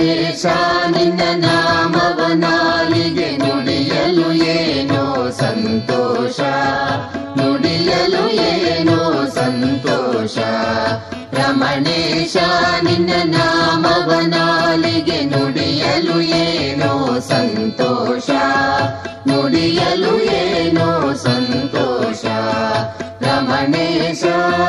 ರಮಣೇಶ ನಿನ್ನ ನಾಮವನಾಲಿಗೆ ನುಡಿಯಲು ಏನೋ ಸಂತೋಷ ನುಡಿಯಲು ಏನೋ ಸಂತೋಷ ರಮಣೇಶ ನಿನ್ನ ನಾಮವನಾಲಿಗೆ ನುಡಿಯಲು ಏನೋ ಸಂತೋಷ ನುಡಿಯಲು ಏನೋ ಸಂತೋಷ ರಮಣೇಶ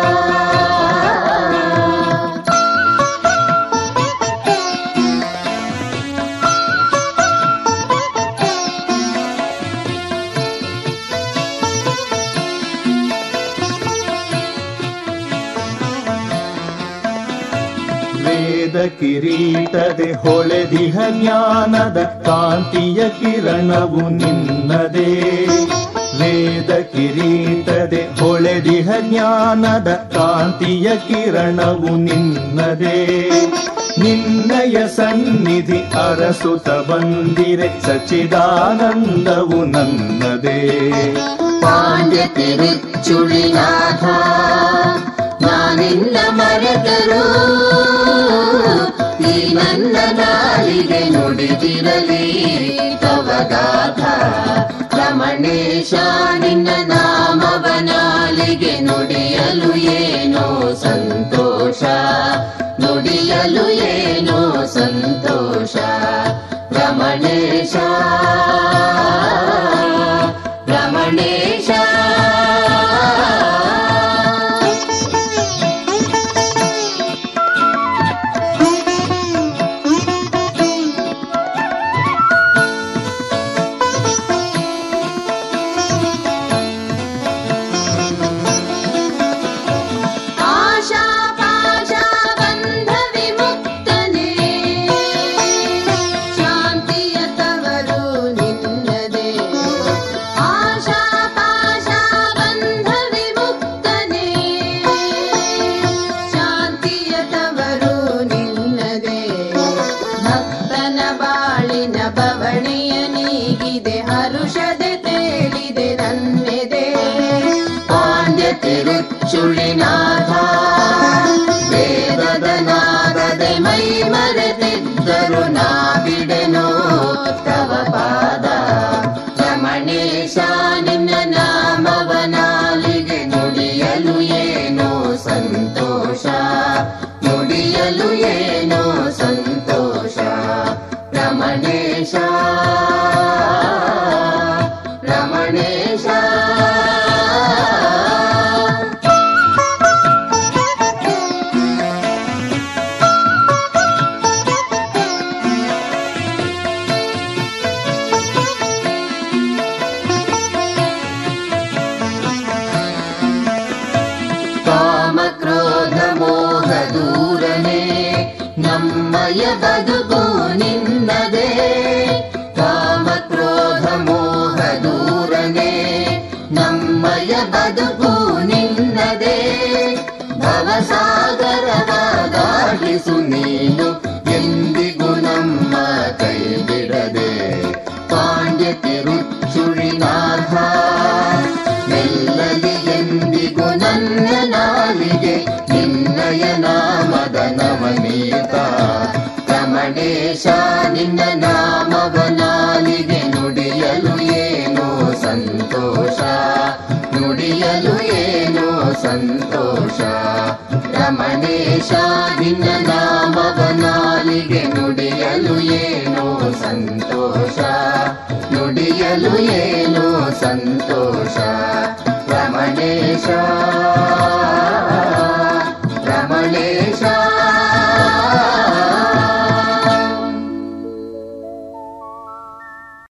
ವೇದ ಕಿರೀಟದೆ ಹೊಳೆದಿಹ ಜ್ಞಾನದ ಕಾಂತಿಯ ಕಿರಣವು ನಿನ್ನದೇ ವೇದ ಕಿರೀಟದೆ ಹೊಳೆದಿಹ ಜ್ಞಾನದ ಕಾಂತಿಯ ಕಿರಣವು ನಿನ್ನದೇ ನಿನ್ನಯ ಸನ್ನಿಧಿ ಅರಸುತ ಬಂದಿರೆ ಸಚಿದಾನಂದವು ನನ್ನದೇ ಪಾಂಡ್ಯ ತಿರುಚುಳಿನಾಥ ನಾನಿನ್ನ ಮರೆತರು ಈ ನನ್ನ ನಾಲಿಗೆ ನುಡಿದಿರಲಿ ತವಗಾಥ ರಮಣೇಶ ನಿನ್ನ ನಾಮವನಾಲಿಗೆ ನುಡಿಯಲು ಏನೋ ಸಂತೋಷ ನುಡಿಯಲು ಏನೋ ಸಂತೋಷ ರಮಣೇಶ ರಮಣೇಶ ಆಶಾ ಪಾಶಾ ಬಂಧ ವಿಮುಕ್ತನೇ ಶಾಂತಿಯ ತವರು ನಿನ್ನದೇ ಆಶಾ ಪಾಶಾ ಬಂಧ ವಿಮುಕ್ತನೇ ಶಾಂತಿಯ ತವರು ನಿನ್ನದೇ ಭಕ್ತನ ಬಾಳಿನ ಬವಣೆಯ ನೀಗಿದೆ ಹರುಷದೆ ತೇಲಿದೆ ನನ್ನೆದೆ ಪಾಂಡ್ಯ ತಿರುಚುಳಿನಾಥ ವೇದದ ನಾದದೆ ಮೈ ಮರೆತಿದ್ದರು ನಾ ಬಿಡೆನೋ ತವ ಪಾದ ರಮಣೇಶ ನಿನ್ನ ನಾಮವನಾಲಿಗೆ ನುಡಿಯಲು ಏನೋ ಸಂತೋಷ ನುಡಿಯಲು ಏನೋ ಸಂತೋಷ ರಮಣೇಶ ರಮಣೇಶ ಕಾಮ ಕ್ರೋಧ ಮೋಹ ದೂರನೇ ನಮ್ಮಯ ಬದುಕು ನಿನ್ನದೇ ಕಾಮ ಕ್ರೋಧ ಮೋಹ ದೂರನೇ ನಮ್ಮಯ ಬದುಕು ನಿನ್ನದೇ ಭವಸಾಗರವ ದಾಟಿಸು ನೀನು ಎಂದಿಗೂ ನಮ್ಮ ಕೈ ಬಿಡದೆ ಪಾಂಡ್ಯ ತಿರುಚುಳಿನಾಥ ಮೆಲ್ಲಲಿ ಎಂದಿಗೂ ನನ್ನ ನಾಲಿಗೆ ನಿನ್ನಯ ನಾಮದ ನವನೀತ ರಮಣೇಶ ನಿನ್ನ ನಾಮವ ನಾಲಿಗೆ ನುಡಿಯಲು ಏನೋ ಸಂತೋಷ ನುಡಿಯಲು ಏನೋ ಸಂತೋಷ ರಮಣೇಶ ನಿನ್ನ ನಾಮವ ನಾಲಿಗೆ ನುಡಿಯಲು ಏನೋ ಸಂತೋಷ ನುಡಿಯಲು ಏನೋ ಸಂತೋಷ ರಮಣೇಶ